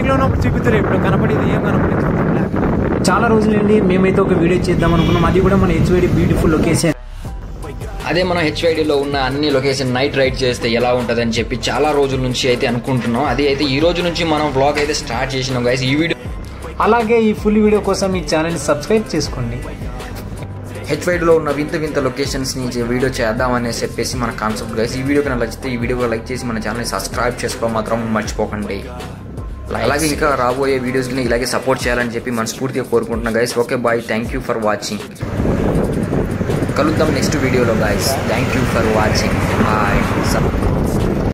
లో ఉన్నప్పుడు చూపిస్తారు ఇప్పుడు కనపడేది ఏం కనపడేది బ్లాక్ చాలా రోజుల నుండి మేమైతే ఒక వీడియో చేద్దాం అనుకున్నాం అది కూడా మన హెచ్వైడి బ్యూటిఫుల్ లొకేషన్ అదే మనం హెచ్వైడిలో ఉన్న అన్ని లొకేషన్ నైట్ రైడ్ చేస్తే ఎలా ఉంటుందని చెప్పి చాలా రోజుల నుంచి అయితే అనుకుంటున్నాం అది అయితే ఈ రోజు నుంచి మనం బ్లాగ్ అయితే స్టార్ట్ చేసినాం గైస్ ఈ వీడియో అలాగే ఈ ఫుల్ వీడియో కోసం ఈ ఛానల్ సబ్స్క్రైబ్ చేసుకోండి హెచ్వైడ్లో ఉన్న వింత వింత లొకేషన్స్ నుంచి వీడియో చేద్దామని చెప్పేసి మన కాన్సెప్ట్ గైస్ ఈ వీడియో కన్నా నచ్చితే ఈ వీడియో లైక్ చేసి మన ఛానల్ సబ్స్క్రైబ్ చేసుకోవడం మాత్రం మర్చిపోకండి అలాగే ఇంకా రాబోయే వీడియోస్ని ఇలాగే సపోర్ట్ చేయాలని చెప్పి మనస్ఫూర్తిగా కోరుకుంటున్నాం guys okay bye thank you for watching కలుద్దాం నెక్స్ట్ వీడియోలో guys thank you for watching bye